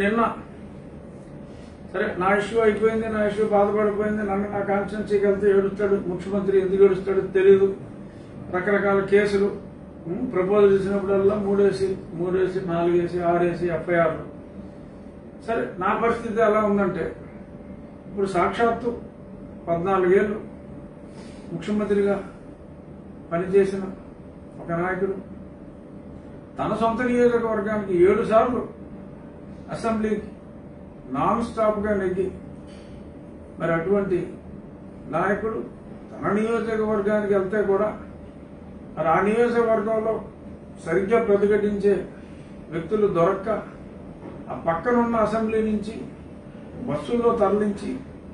నిన్న సరే నా ఇష్యూ అయిపోయింది నా ఇష్యూ బాధపడిపోయింది నన్ను నా కాన్స్టిట్యున్సీకి వెళ్తే ఏడుస్తాడు ముఖ్యమంత్రి ఎందుకు ఏడుస్తాడో తెలియదు రకరకాల కేసులు ఉమ్, ప్రపోజల్ చేసినప్పుడల్లా మూడేసి మూడేసి నాలుగేసి ఆరేసి ఎఫ్ఐఆర్లు సరే నా పరిస్థితి ఎలా ఉందంటే ఇప్పుడు సాక్షాత్తు పద్నాలుగేళ్ళు ముఖ్యమంత్రిగా పనిచేసిన ఒక నాయకుడు తన సొంత నియోజకవర్గానికి ఏడు సార్లు అసెంబ్లీకి నాన్ స్టాప్గా నెగ్గి మరి అటువంటి నాయకుడు తన నియోజకవర్గానికి వెళ్తే కూడా మరి ఆ నియోజకవర్గంలో సరిగ్గా ప్రతిఘటించే వ్యక్తులు దొరక్క ఆ పక్కనున్న అసెంబ్లీ నుంచి బస్సుల్లో తరలించి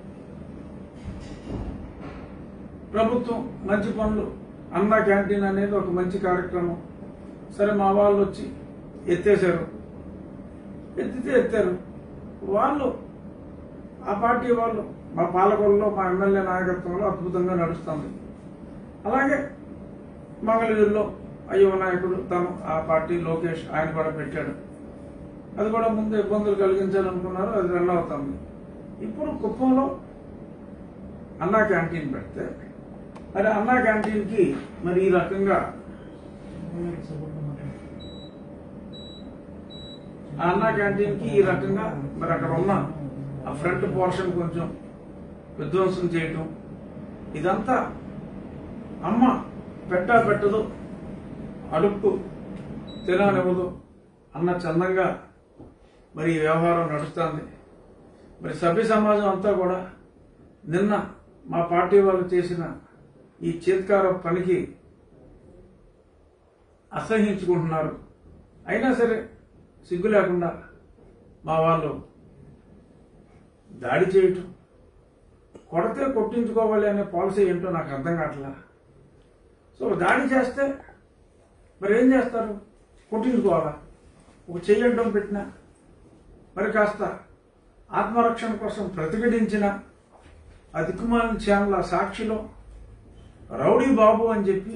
ప్రభుత్వం మంచి పనులు అన్న క్యాంటీన్ అనేది ఒక మంచి కార్యక్రమం సరే మా వాళ్ళు వచ్చి ఎత్తేశారు ఎత్తితే ఎత్తారు వాళ్ళు ఆ పార్టీ వాళ్ళు మా పాలకుల్లో మా ఎమ్మెల్యే నాయకత్వంలో అద్భుతంగా నడుస్తుంది అలాగే మంగళగిరిలో అయ్యవ నాయకుడు తను ఆ పార్టీ లోకేష్ ఆయన కూడా పెట్టాడు అది కూడా ముందు ఇబ్బందులు కలిగించాలనుకున్నారు అది రన్ అవుతుంది ఇప్పుడు కుప్పంలో అన్నా క్యాంటీన్ పెడితే మరి అన్నా క్యాంటీన్కి మరి ఈ రకంగా ఆ అన్నా క్యాంటీన్కి ఈ రకంగా మరి అక్కడ ఉన్న ఆ ఫ్రంట్ పోర్షన్ కొంచెం విధ్వంసం చేయటం ఇదంతా అమ్మ పెట్టా పెట్టదు అడుక్కు తిననివ్వదు అన్న చందంగా మరి ఈ వ్యవహారం నడుస్తుంది మరి సభ్య సమాజం అంతా కూడా నిన్న మా పార్టీ వాళ్ళు చేసిన ఈ చేత్కార పనికి అసహించుకుంటున్నారు అయినా సరే సిగ్గు లేకుండా మా వాళ్ళు దాడి చేయటం కొడితే కొట్టించుకోవాలి అనే పాలసీ ఏంటో నాకు అర్థం కావట్లా సో దాడి చేస్తే మరి ఏం చేస్తారు కొట్టించుకోవాలా ఒక చెయ్యడం పెట్టినా మరి కాస్త ఆత్మరక్షణ కోసం ప్రతిఘటించిన ఆ దిక్కుమాలిన ఛానల్ ఆ సాక్షిలో రౌడీ బాబు అని చెప్పి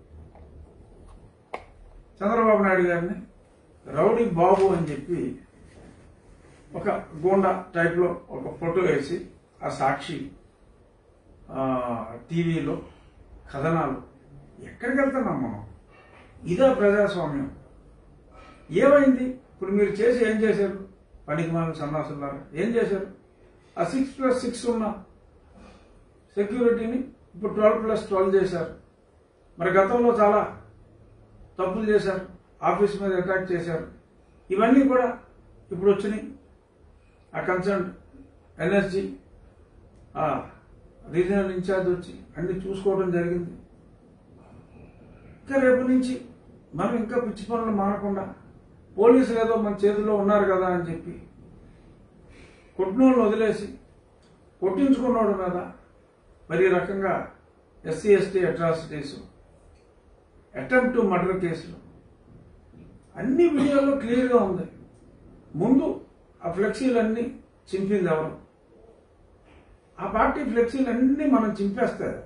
చంద్రబాబు నాయుడు గారిని రౌడీ బాబు అని చెప్పి ఒక గోండా టైప్లో ఒక ఫోటో వేసి ఆ సాక్షి ఆ, టీవీలో కథనాలు ఎక్కడికి వెళ్తున్నాం మనం ఇదే ప్రజాస్వామ్యం ఏమైంది ఇప్పుడు మీరు చేసి ఏం చేశారు పనికి మనం సన్నాసులారా ఏం చేశారు ఆ సిక్స్ ప్లస్ సిక్స్ ఉన్న సెక్యూరిటీని ఇప్పుడు ట్వెల్వ్ ప్లస్ ట్వెల్వ్ చేశారు మరి గతంలో చాలా తప్పులు చేశారు ఆఫీస్ మీద అటాక్ చేశారు ఇవన్నీ కూడా ఇప్పుడు వచ్చినాయి ఆ కన్సర్న్ ఎన్ఎస్జి ఆ రీజనల్ ఇన్ఛార్జ్ వచ్చి అన్ని చూసుకోవడం జరిగింది ఇంకా రేపు నుంచి మనం ఇంకా పిచ్చి పనులు మానకుండా పోలీసులు ఏదో మన చేతిలో ఉన్నారు కదా అని చెప్పి కొట్టినోళ్ళు వదిలేసి కొట్టించుకున్నోడు మీద మరి ఈ రకంగా SC ST atrocities attempt to murder కేసులు అన్ని వీడియోలో క్లియర్గా ఉంది ముందు ఆ ఫ్లెక్సీలన్నీ చింపింది ఎవరు ఆ పార్టీ ఫ్లెక్సీలన్నీ మనం చింపేస్తారు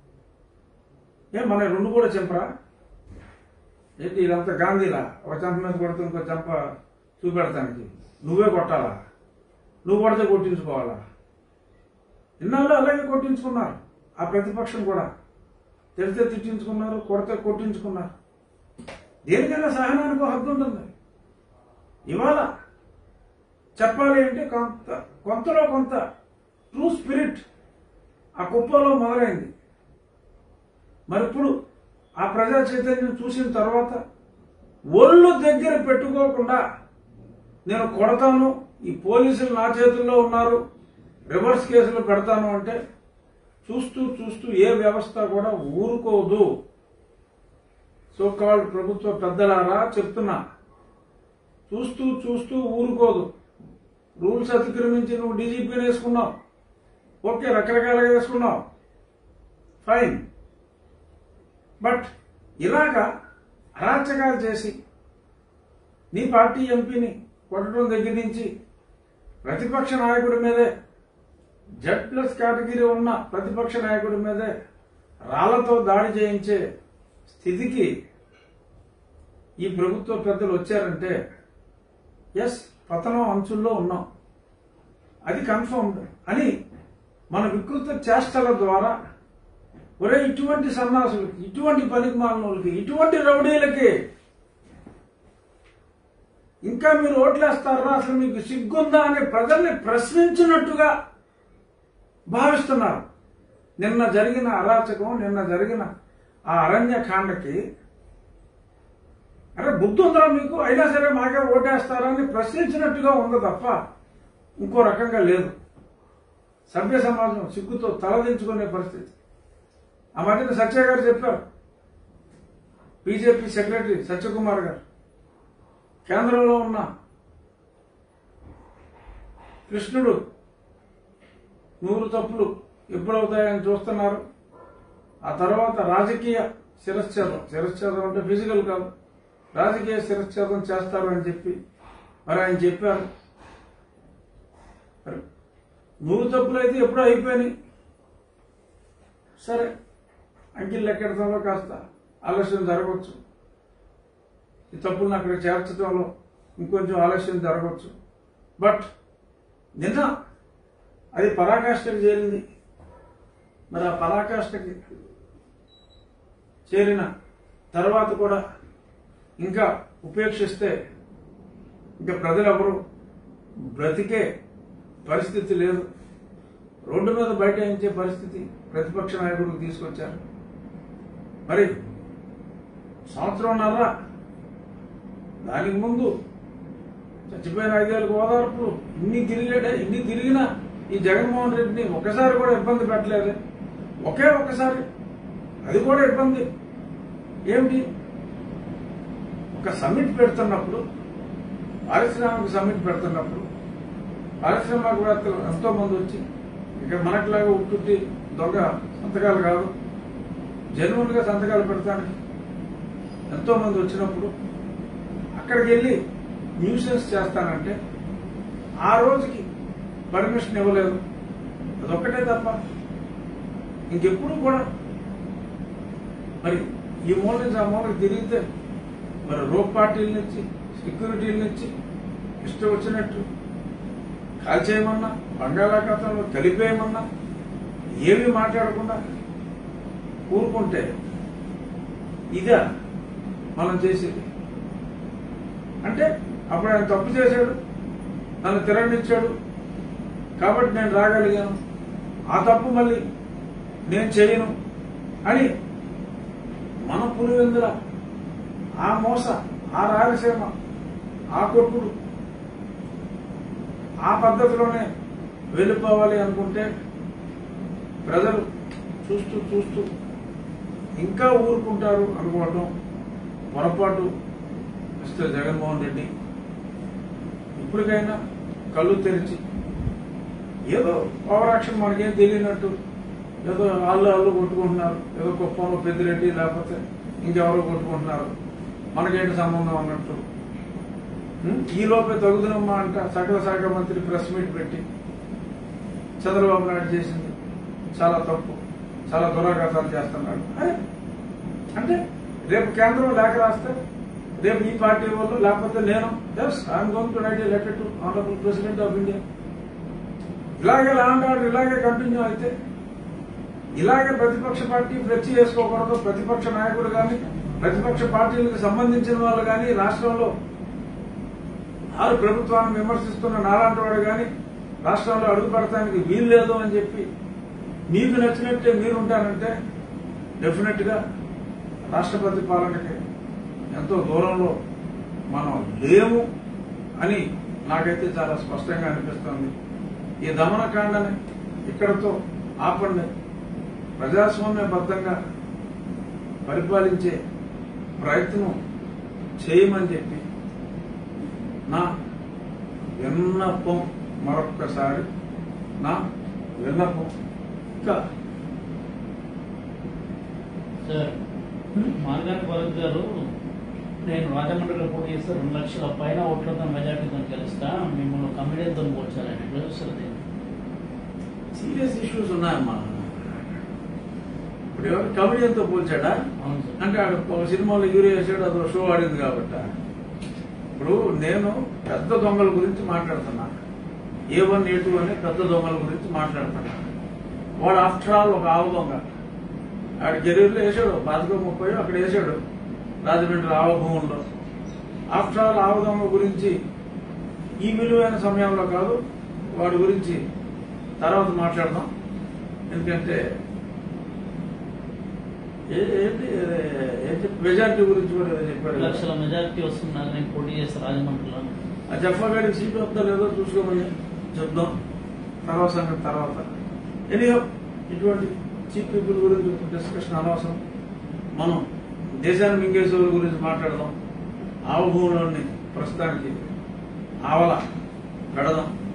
ఏ మన రెండు కూడా చింపరా ఏంటి ఇదంతా గాంధీలా ఒక చంప మీద కొడితే ఇంకో చంప చూపెడతానికి నువ్వే కొట్టాలా నువ్వు కొడితే కొట్టించుకోవాలా ఇన్నాళ్ళు అలాగే కొట్టించుకున్నారు ఆ ప్రతిపక్షం కూడా తిడితే తిట్టించుకున్నారు కొడితే కొట్టించుకున్నారు దేనికైనా సహనానికి ఒక హద్దు ఉంటుంది ఇవాళ చెప్పాలి అంటే కొంత కొంతలో కొంత ట్రూ స్పిరిట్ ఆ కుప్పలో మొదలైంది మరి ఇప్పుడు ఆ ప్రజా చైతన్యం చూసిన తర్వాత ఒళ్ళు దగ్గర పెట్టుకోకుండా నేను కొడతాను ఈ పోలీసులు నా చేతుల్లో ఉన్నారు రివర్స్ కేసులు పెడతాను అంటే చూస్తూ చూస్తూ ఏ వ్యవస్థ కూడా ఊరుకోదు సో కాల్డ్ ప్రభుత్వ పెద్దలారా చెప్తున్నా చూస్తూ చూస్తూ ఊరుకోదు రూల్స్ అతిక్రమించి నువ్వు డీజీపీని వేసుకున్నావు ఓకే రకరకాలుగా వేసుకున్నావు ఫైన్ బట్ ఇలాగా అరాచకాలు చేసి నీ పార్టీ ఎంపీని కొట్టడం దగ్గర నుంచి ప్రతిపక్ష నాయకుడి మీదే జెడ్ ప్లస్ కేటగిరీ ఉన్న ప్రతిపక్ష నాయకుడి మీదే రాళ్లతో దాడి చేయించే స్థితికి ఈ ప్రభుత్వ పెద్దలు వచ్చారంటే ఎస్ పతనం అంచుల్లో ఉన్నాం అది కన్ఫర్మ్డ్ అని మన వికృత చేష్టల ద్వారా ఒరే ఇటువంటి సన్నాసులకి ఇటువంటి పనికిమాలినోళ్ళకి ఇటువంటి రౌడీలకి ఇంకా మీరు ఓట్లేస్తారా అసలు మీకు సిగ్గుందా అని ప్రజల్ని ప్రశ్నించినట్టుగా భావిస్తున్నారు నిన్న జరిగిన అరాచకం నిన్న జరిగిన ఆ అరణ్యకాండకి అరే బుద్ధి ఉందా మీకు అయినా సరే మాకే ఓటేస్తారని ప్రశ్నించినట్టుగా ఉంది తప్ప ఇంకో రకంగా లేదు సభ్య సమాజం సిగ్గుతో తలదించుకునే పరిస్థితి ఆ మధ్యన సత్య గారు చెప్పారు బీజేపీ సెక్రటరీ సత్యకుమార్ గారు కేంద్రంలో ఉన్న కృష్ణుడు నూరు తప్పులు ఎప్పుడవుతాయని చూస్తున్నారు ఆ తర్వాత రాజకీయ శిరశ్చేదం శిరశ్చేదం అంటే ఫిజికల్ కాదు రాజకీయ శిరశ్చేదం చేస్తారు అని చెప్పి మరి ఆయన చెప్పారు మరి నూరు తప్పులు అయితే ఎప్పుడో అయిపోయినాయి సరే అంకిల్ లెక్కెడతంలో కాస్త ఆలస్యం జరగవచ్చు ఈ తప్పులను అక్కడ చేర్చడంలో ఇంకొంచెం ఆలస్యం జరగవచ్చు బట్ నిన్న అది పరాకాష్ఠకి చేరింది మరి ఆ పరాకాష్ఠకి చేరిన తర్వాత కూడా ఇంకా ఉపేక్షిస్తే ఇంకా ప్రజలెవరు బ్రతికే పరిస్థితి లేదు రోడ్డు మీద బైఠాయించే పరిస్థితి ప్రతిపక్ష నాయకులు తీసుకొచ్చారు మరి సంవత్సరంన్నర దానికి ముందు చచ్చిపోయిన ఐదేళ్ళకు ఓదార్పులు ఇన్ని తిరిగాడే ఇన్ని తిరిగినా ఈ జగన్మోహన్ రెడ్డిని ఒకసారి కూడా ఇబ్బంది పెట్టలేదు ఒకే ఒక్కసారి అది కూడా ఇబ్బంది ఏమిటి ఒక సమ్మిట్ పెడుతున్నప్పుడు పారిశ్రామిక సమ్మిట్ పెడుతున్నప్పుడు పారిశ్రామికవేత్తలు ఎంతో మంది వచ్చి ఇక మనట్లాగా ఉట్టుట్టి దొంగ సంతకాలు కాదు జెన్యున్ గా సంతకాలు పెడతానికి ఎంతో మంది వచ్చినప్పుడు అక్కడికి వెళ్ళి న్యూసెన్స్ చేస్తానంటే ఆ రోజుకి పర్మిషన్ ఇవ్వలేదు అదొక్కటే తప్ప ఇంకెప్పుడు కూడా మరి ఈ మూల నుంచి ఆ మూలకి తిరిగితే మరి రోప్ పార్టీల నుంచి సెక్యూరిటీల నుంచి ఇష్టం వచ్చినట్టు కాల్చేయమన్నా బంగాళాఖాతంలో కలిపేయమన్నా ఏమి మాట్లాడకుండా ఊరుకుంటే ఇదా మనం చేసేది అంటే అప్పుడు ఆయన తప్పు చేశాడు నన్ను తిరగనిచ్చాడు కాబట్టి నేను రాగలిగాను ఆ తప్పు మళ్ళీ నేను చేయను అని మన పులివెందుల ఆ మోస ఆ రాయలసీమ ఆ కొట్టుడు ఆ పద్ధతిలోనే వెళ్ళిపోవాలి అనుకుంటే ప్రజలు చూస్తూ చూస్తూ ఇంకా ఊరుకుంటారు అనుకోవటం పొరపాటు మిస్టర్ జగన్మోహన్ రెడ్డి ఇప్పటికైనా కళ్ళు తెరిచి ఏదో పవర్ యాక్షన్ మనకేం తెలియనట్టు ఏదో వాళ్ళు వాళ్ళు కొట్టుకుంటున్నారు ఏదో కుప్పంలో పెద్దిరెడ్డి లేకపోతే ఇంకెవరో కొట్టుకుంటున్నారు మనకేంటి సంబంధం అన్నట్టు ఉం? ఈ లోపే తగుదనమ్మా అంట సకల శాఖ మంత్రి ప్రెస్ మీట్ పెట్టి చంద్రబాబు నాయుడు చేసింది చాలా తప్పు చాలా దురాఘాతాలు చేస్తున్నాడు అరే, అంటే రేపు కేంద్రం లేఖ రాస్తే రేపు ఈ పార్టీ వాళ్ళు లేకపోతే నేను yes I'm going to write letter to honourable president of India ఇలాగే ల్యాండ్ ఆర్డర్ ఇలాగే కంటిన్యూ అయితే ఇలాగే ప్రతిపక్ష పార్టీ ఫ్లెక్సీ చేసుకోకూడదు ప్రతిపక్ష నాయకుడు కానీ ప్రతిపక్ష పార్టీలకు సంబంధించిన వాళ్ళు కానీ రాష్ట్రంలో ఆరు ప్రభుత్వాన్ని విమర్శిస్తున్న నాలాంటి వాడు కానీ రాష్ట్రంలో అడుగు పెడతానికి వీలు లేదు అని చెప్పి మీకు నచ్చినట్టే మీరు ఉంటానంటే డెఫినెట్ గా రాష్ట్రపతి పాలనకి ఎంతో దూరంలో మనం లేము అని నాకైతే చాలా స్పష్టంగా అనిపిస్తుంది ఈ దమనకాండని ఇక్కడతో ఆపండి ప్రజాస్వామ్యబద్ధంగా పరిపాలించే ప్రయత్నం చేయమని చెప్పి నా విన్నపం మరొక్కసారి నా విన్నపం ఇంకా సార్ మార్గాని భరత్ గారు నేను రాజమండ్రిలో పోటీ చేస్తే రెండు లక్షల పైన ఓట్లతో మెజార్టీతో గెలుస్తా మిమ్మల్ని కమిడియన్తో పోల్చాలని ఎట్లా చూస్తారు దీన్ని సీరియస్ ఇష్యూస్ ఉన్నాయమ్మా ఇప్పుడు ఎవరు కమెడియన్తో పోల్చాడా అవును సార్ అంటే ఆడు ఒక సినిమాలో యూరియా వేసాడు అదో షో ఆడింది కాబట్టి ఇప్పుడు నేను పెద్ద దొంగల గురించి మాట్లాడుతున్నా ఏ వన్ ఏ టూ అనే పెద్ద దొంగల గురించి మాట్లాడుతున్నా వాడు ఆఫ్టర్ ఆల్ ఒక ఆవు దొంగ ఆడ కెరీర్లో వేసాడు పాతికో ముప్పై అక్కడ వేసాడు రాజమండ్రి ఆవ భూముల్లో ఆఫ్టర్ ఆల్ ఆవు దొంగ గురించి ఈ విలువైన సమయంలో కాదు వాడి గురించి తర్వాత మాట్లాడదాం ఎందుకంటే ఏ- ఏంటి ఏంటి మెజార్టీ గురించి కూడా ఏదో చెప్పాడు కదా. లక్షల మెజారిటీ వస్తున్నారు నేను పోటీ చేస్తా రాజమండ్రిలో ఆ జఫాగాడికి సీట్ వద్దా లేదో చూసుకోమని చెప్దాం తర్వాత సంగతి తర్వాత ఎనీహో ఇటువంటి చీఫ్ పీపుల్ గురించి డిస్కషన్ అనవసరం మనం దేశాన్ని మింగేసే వాళ్ళ గురించి మాట్లాడదాం ఆవ భూములోని ప్రస్తుతానికి ఆవల పెడదాం